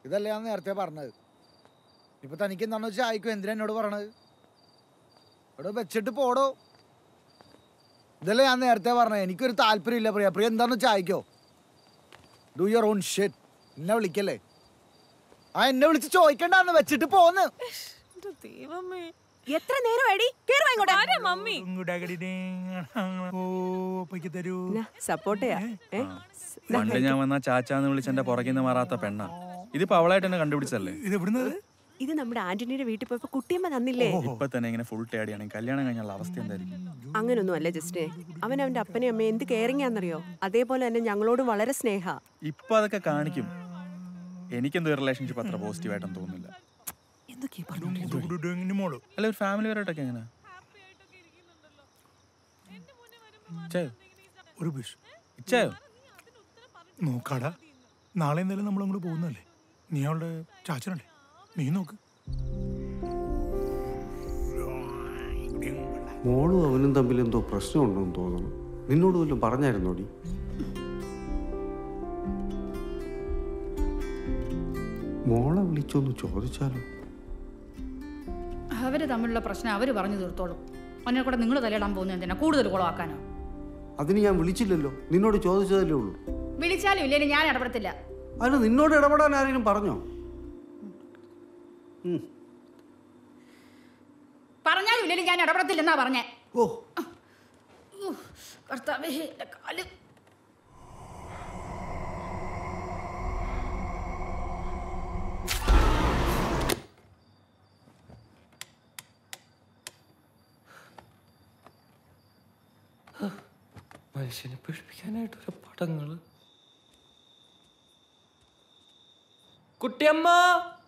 ഇതല്ലേ ഞാൻ നേരത്തെ പറഞ്ഞത് ഇപ്പൊ തനിക്ക് എന്താണെന്ന് വെച്ചാൽ ആയിക്കോ എന്തിനാ എന്നോട് പറഞ്ഞത് ഇവിടെ വെച്ചിട്ട് പോടോ ഇതല്ലേ ഞാൻ നേരത്തെ പറഞ്ഞത് എനിക്കൊരു താല്പര്യമില്ല പ്രിയ പ്രിയ എന്താന്ന് വെച്ചാൽ ആയിക്കോ ഡു യുവർ ഓൺ ഷെറ്റ് എന്നെ വിളിക്കല്ലേ ആ എന്നെ വിളിച്ച് ചോദിക്കണ്ടെന്ന് വെച്ചിട്ട് പോന്ന് ദൈവമേ എത്ര നേരം അടി കേറുവാ ഇങ്ങോട്ട് ആരാ മമ്മി ഓ പൊയ്ക്ക് തരൂ സപ്പോർട്ടയാ ഏ? പണ്ട് ഞാൻ വന്ന ചാച്ചാന്ന് വിളിച്ച് എന്റെ പുറകിന്ന് മാറാത്ത പെണ്ണ ഇതിപ്പോ അവളായിട്ട് എന്നെ കണ്ടുപിടിച്ചല്ലേ ഇത് എവിടുന്നത് ഇത് നമ്മുടെ ആന്റണിയുടെ വീട്ടിൽ പോയപ്പോ കുട്ടിയമ്മ തന്നില്ലേ ഇപ്പൊ തന്നെ ഇങ്ങനെ ഫുൾ ടേടിയാണെങ്കിൽ കല്യാണം കഴിഞ്ഞുള്ള അവസ്ഥ എന്തായിരിക്കും അങ്ങനൊന്നും അല്ല ജസ്റ്റിനെ അവൻ അവന്റെ അപ്പനെയും അമ്മയും എന്ത് കെയറിംഗ് ആണെന്നറിയോ അതേപോലെ തന്നെ ഞങ്ങളോട് വളരെ സ്നേഹ ഇപ്പൊ അതൊക്കെ കാണിക്കും എനിക്കെന്തോ റിലേഷൻഷിപ്പ് അത്ര പോസിറ്റീവ് ആയിട്ടൊന്നും തോന്നുന്നില്ല മോള് അല്ല ഒരു ഫാമിലി പരമായിട്ടൊക്കെ എങ്ങനെ ഇച്ചായോ ഒരു ബിഷ് ഇച്ചായോ നോക്കാടാ നാളെ എന്തായാലും നമ്മൾ അങ്ങോട്ട് പോകുന്നല്ലേ നീ അവളുടെ ചാച്ചനല്ലേ നീ നോക്ക് മോളും അവനും തമ്മിൽ എന്തോ പ്രശ്നമുണ്ടെന്ന് തോന്നുന്നു നിന്നോട് വല്ലതും പറഞ്ഞായിരുന്നോടി മോളെ വിളിച്ചൊന്ന് ചോദിച്ചാലോ അവര് തമ്മിലുള്ള പ്രശ്നം അവര് പറഞ്ഞു തീർത്തോളും അതിനെ കൂടെ നിങ്ങൾ തലയിടാൻ പോകുന്ന എന്തിനാ കൂടുതൽ കുളമാക്കാനോ അതിന് ഞാൻ വിളിച്ചില്ലല്ലോ നിന്നോട് ചോദിച്ചതല്ലേ ഉള്ളൂ വിളിച്ചാലും ഇല്ലേലും ഞാൻ ഇടപെടത്തില്ല അതിന് നിന്നോട് ഇടപെടാൻ ആരെങ്കിലും പറഞ്ഞോ ഉം. പറഞ്ഞാലും ഇല്ലേലും ഞാൻ ഇടപെടത്തില്ലെന്നാ പറഞ്ഞേ ഓ ഉഹ്, കർത്താവേ എന്റെ കാല് മനുഷ്യനെ പേടിപ്പിക്കാനായിട്ട് ഓരോ പടങ്ങള് കുട്ടിയമ്മ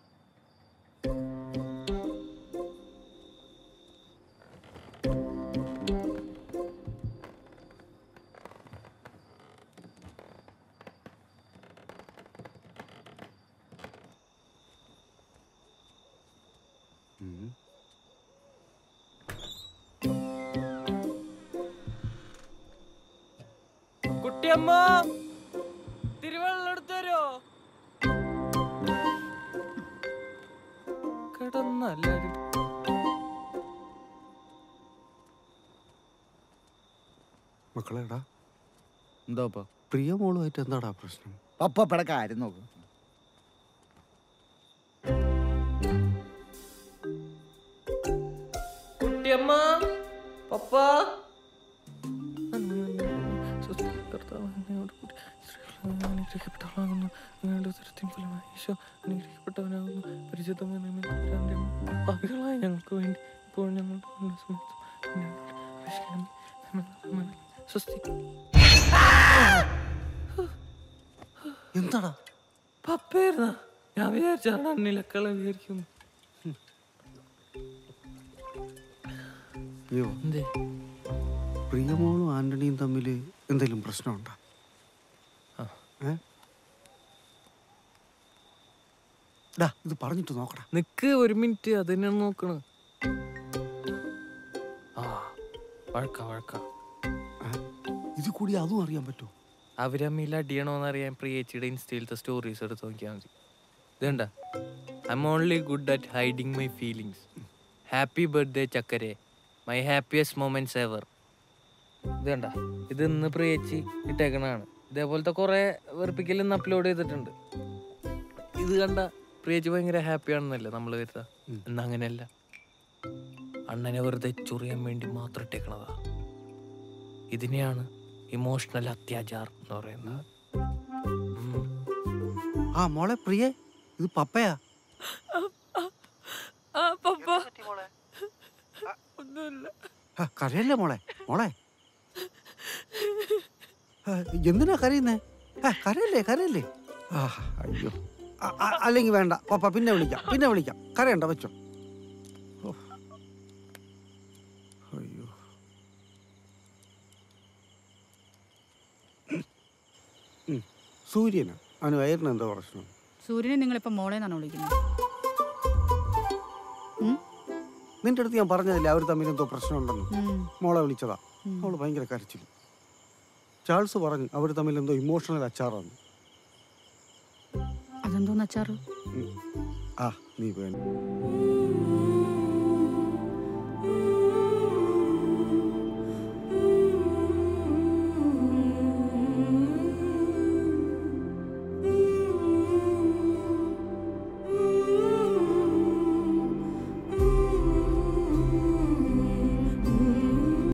കുട്ടിയമ്മ തിരുവള്ളം എടുത്തരോ കിടന്നല്ലാരും മക്കളെടാ എന്താ പ്രിയ മോളുമായിട്ട് എന്താടാ പ്രശ്നം പപ്പയുടെ കാര്യം നോക്ക് കുട്ടിയമ്മ പപ്പ അനുഗ്രഹിക്കപ്പെട്ടവളാകുന്നു നിങ്ങളുടെ ഉദരത്തിൻ ഫലമായി ഈശോ അനുഗ്രഹിക്കപ്പെട്ടവനാകുന്നു പരിശുദ്ധമായ പാപികളായ ഞങ്ങൾക്ക് വേണ്ടി ഇപ്പോൾ ഞങ്ങളുടെ മരണസമയത്തും ഞങ്ങളോട് അപേക്ഷിക്കണമേ. ആമേൻ. ആമേൻ. സ്വസ്തി എന്താടാ പപ്പയായിരുന്ന ഞാൻ വിചാരിച്ചാണ് അണ്ണിലക്കളെ വിചാരിക്കുന്നു അയ്യോ എന്തേ പ്രിയമോളും ആന്റണിയും തമ്മിൽ എന്തെങ്കിലും പ്രശ്നമുണ്ടോ ഏ ഡാ ഇത് പറഞ്ഞിട്ട് നോക്കടാ നിക്ക് ഒരു മിനിറ്റ് അതിനാണ് നോക്കണ് ആ വഴക്ക വഴക്ക ഇത് കൂടി അതും അറിയാൻ പറ്റുമോ അവരമ്മിൽ അടിയണോന്ന് അറിയാൻ പ്രിയേച്ചിയുടെ ഇൻസ്റ്റയിലത്തെ സ്റ്റോറീസ് എടുത്ത് നോക്കിയാൽ മതി ഇതണ്ട I am only good at hiding my feelings happy birthday ചക്കരെ മൈ ഹാപ്പിയസ്റ്റ് മൊമെന്റ്സ് എവർ ഇത് കണ്ട ഇത് ഇന്ന് പ്രിയേച്ചി ഇട്ടേക്കണാണ് ഇതേപോലത്തെ കുറെ വെറുപ്പിക്കൽ ഇന്ന് അപ്ലോഡ് ചെയ്തിട്ടുണ്ട് ഇത് കണ്ട പ്രിയേച്ചി ഭയങ്കര ഹാപ്പി ആണെന്നല്ലേ നമ്മൾ കരുതാ എന്നാ അങ്ങനെയല്ല അണ്ണനെ വെറുതെ ചൊറിയാൻ വേണ്ടി മാത്രം ഇട്ടേക്കണതാ ഇതിനെയാണ് ഇമോഷണൽ അത്യാചാർ എന്ന് പറയുന്നത് ആ മോളെ പ്രിയേ ഇത് പപ്പയാ ആ പപ്പ ഒന്നുമില്ല ആ, കരയല്ലേ മോളെ മോളെ ആ, എന്തിനാ കരയുന്നേ ആ, കരയല്ലേ കരയല്ലേ ആ അയ്യോ ആ, ആ, അല്ലെങ്കിൽ വേണ്ട പപ്പ പിന്നെ വിളിക്കാം പിന്നെ വിളിക്കാം കരയണ്ട വെച്ചോ ഓ. അയ്യോ ഉം. സൂര്യനാ അവന് വയറിന് എന്തോ പ്രശ്നം സൂര്യനെ നിങ്ങളിപ്പോ മോളെന്നാണ് വിളിക്കുന്നത് നിന്റെ അടുത്ത് ഞാൻ പറഞ്ഞതല്ലേ അവർ തമ്മിൽ എന്തോ പ്രശ്നമുണ്ടെന്ന് ഉം. മോളെ വിളിച്ചതാ ഉം. അവള് ഭയങ്കര കരച്ചിൽ ചാൾസ് പറഞ്ഞു അവർ തമ്മിൽ എന്തോ ഇമോഷണൽ അച്ചാറാണ് അതെന്തോന്ന് അച്ചാറ് ആ നീ പോയി